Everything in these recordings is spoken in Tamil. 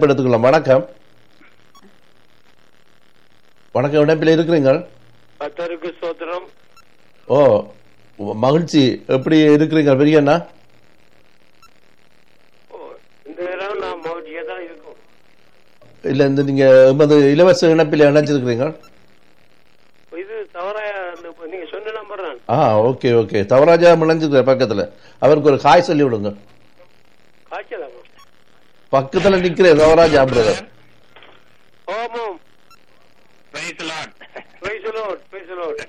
இணைப்பு எடுத்துக்கலாம் வணக்கம் வணக்கம் இணைப்பில் இருக்கிறீங்க கத்தருக்கு ஸ்தோத்திரம் ஓ மகிழ்ச்சி எப்படி இருக்கிறீங்க பெரியண்ணா ஓ, இந்த நேரம் நான் மகிழ்ச்சியா தான் இருக்கும் இல்ல இந்த நீங்க எமது இலவச இணைப்பில் இணைச்சிருக்கிறீங்க இது தவறா இந்த- நீங்க சொன்ன நம்பர் தான் ஆ ஓகே ஓகே தவராஜா இணைஞ்சிருக்கிற பக்கத்துல அவருக்கு ஒரு காய் சொல்லி விடுங்க காய்ச்சலாமா பக்கத்துல நிக்கிற தவராஜா பிரதர் ஓமம் பிரைஸ் லார்ட் பேசலோட் பேசலோட்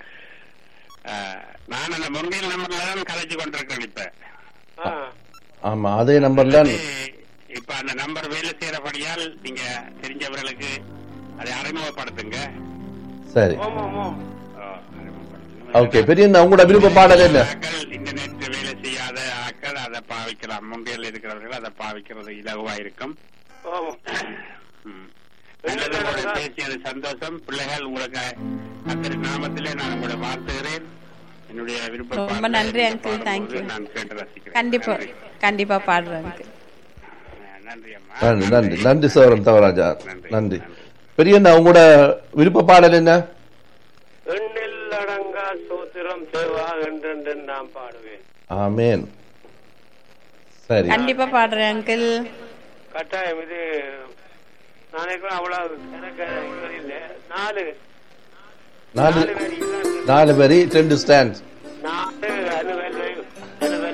நான் அந்த முருகையில் நம்பர்ல தான் கலைச்சு கொண்டிருக்கேன் இப்ப ஆ ஆமா அதே நம்பர்ல இப்ப அந்த நம்பர் வேலை செய்யறபடியால் நீங்க தெரிஞ்சவர்களுக்கு அதை அறிமுகப்படுத்துங்க சரி ஆ, ஓமம் ஓம் அறிமுகப்படுத்துங்க. ஓகே பெரியண்ணா உங்களோட விருப்ப பாடல் என்ன ஆக்கள் இன்டர்நெட் வேலை செய்யாத ஆக்கள் அதை பாவிக்கலாம் முன்கையில் இருக்கிறவர்கள் அதை பாவிக்கிறது இலகுவா இருக்கும் ஓமம் ம். நல்லது உங்களோட பேசியது சந்தோஷம் பிள்ளைகள் உங்களுக்கு கத்தரி நாமத்திலே நான் உங்களை வாழ்த்துகிறேன் என்னுடைய விருப்ப ரொம்ப பாடலை நன்றி, நீங்கள் uncle. Thank பாடும்போது you. நான் கேட்டு ரசிக்கிறேன் கண்டிப்பா நன்றி. கண்டிப்பா பாடுறேன் uncle. நன்றி அம்மா நன்றி நன்றி நன்றி சோரன் தவராஜா நன்றி. நன்றி பெரியண்ணா உங்களோட விருப்ப பாடல் என்ன எண்ணில் அடங்கா சோத்திரம் தேவா என்றென்று நான் பாடுவேன் ஆமேன் சரி கண்டிப்பா பாடுறேன் அங்கிள் கட்டாயம் இது நாளைக்கு அவ்வளவு எனக்கு இது இல்ல நாலு நாலு நாலு வரி தான். நாலு வரி ரெண்டு ஸ்டாண்ட் நாலு அலுவல் அலுவல்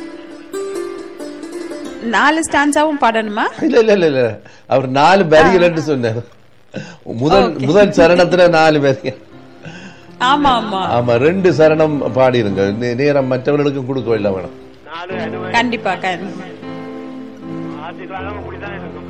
நாலு ஸ்டான்ஸாவும் பாடணுமா இல்ல இல்ல இல்ல இல்ல அவர் நாலு வரிகள் சொன்னார் முதல் முதல் சரணத்துல நாலு வரி ஆமா ஆமா ஆமா ரெண்டு சரணம் பாடிருங்க நே- நேரம் மற்றவர்களுக்கும் கொடுக்க வேண்டாம் வேணும் நாலு அலுவல் கண்டிப்பா கண்டிப்பா ஆசிரியர்களும் அப்படித்தான் இருக்கும்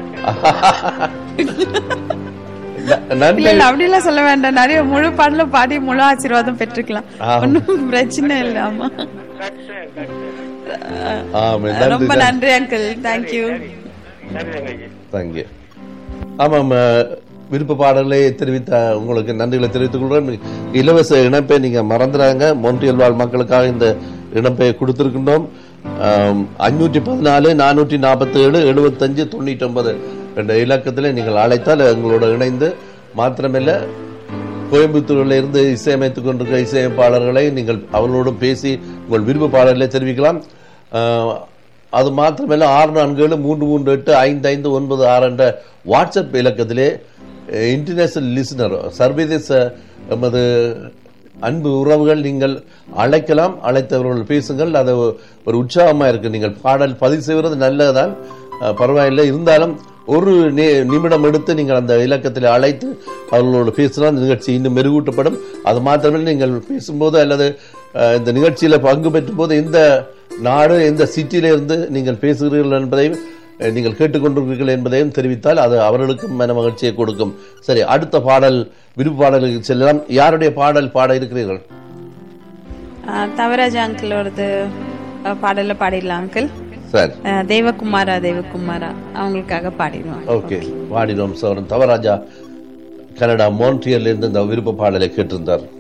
ந- நன்றி இல்ல இல்ல அப்படி எல்லாம் சொல்ல வேண்டாம் நிறைய முழு பாடலும் பாடி முழு ஆசீர்வாதம் பெற்றுக்கலாம் ஆமா. ஒன்னும் பிரச்சனை இல்ல ஆமா கட்டு கட்டு ஆமா ரொம்ப நன்றி நன்றி அங்கிள் தேங்க்யூ சரி தங்கச்சி தேங்க்யூ ஆமாம் அஹ், விருப்ப பாடலை தெரிவித்த உங்களுக்கு நன்றிகளை தெரிவித்துக் கொள்கிறேன் இலவச இணைப்பை நீங்க மறந்துறாங்க மொன்றியல் வாழ் மக்களுக்காக இந்த இணைப்பை கொடுத்திருக்கின்றோம் அஞ்சூற்றி பதினாலு நானூற்றி நாற்பத்தி ஏழு எழுபத்தஞ்சு தொண்ணூற்றி ஒன்பது என்ற இலக்கத்தில் நீங்கள் அழைத்தால் எங்களோட இணைந்து மாத்திரமில்ல கோயம்புத்தூரில் இருந்து இசையமைத்துக் கொண்டிருக்கிற இசையமைப்பாளர்களை நீங்கள் அவர்களோடு பேசி உங்கள் விருப்ப பாடலை தெரிவிக்கலாம் அஹ், அது மாத்திரமல்ல ஆறு நான்கு ஏழு மூன்று மூன்று எட்டு ஐந்து ஐந்து ஒன்பது ஆறு என்ற வாட்ஸ்அப் இலக்கத்திலே இன்டர்நேஷனல் லிசனர் சர்வதேச எமது அன்பு உறவுகள் நீங்கள் அழைக்கலாம் அழைத்தவர்கள் பேசுங்கள் அது ஒரு உற்சாகமா இருக்கு நீங்கள் பாடல் பதிவு செய்வது நல்லதுதான் அஹ், பரவாயில்லை இருந்தாலும் ஒரு நி- நிமிடம் எடுத்து நீங்கள் அந்த இலக்கத்தில் அழைத்து அவர்களோடு பேசினால் இந்த நிகழ்ச்சி இன்னும் மெருகூட்டப்படும் அது மாத்திரமல்ல நீங்கள் பேசும்போது அல்லது அஹ், இந்த நிகழ்ச்சியில பங்கு பெற்றும் போது எந்த நாடு எந்த சிட்டியில இருந்து நீங்கள் பேசுகிறீர்கள் என்பதையும் அஹ், நீங்கள் கேட்டுக்கொண்டிருக்கிறீர்கள் என்பதையும் தெரிவித்தால் அது அவர்களுக்கும் மன மகிழ்ச்சியை கொடுக்கும் சரி அடுத்த பாடல் விருப்பு பாடலுக்கு செல்லலாம் யாருடைய பாடல் பாட இருக்கிறீர்கள் தவராஜ் அங்கிளோடது அஹ், பாடல பாடிடலாம் அங்கிள் சரி தேவகுமாரா தேவகுமாரா அவங்களுக்காக பாடிடுவோம் ஓகே வாடினோம் சோரன் தவராஜா கனடா மோன்ட்ரியல்ல இருந்து இந்த விருப்ப பாடலை கேட்டிருந்தார்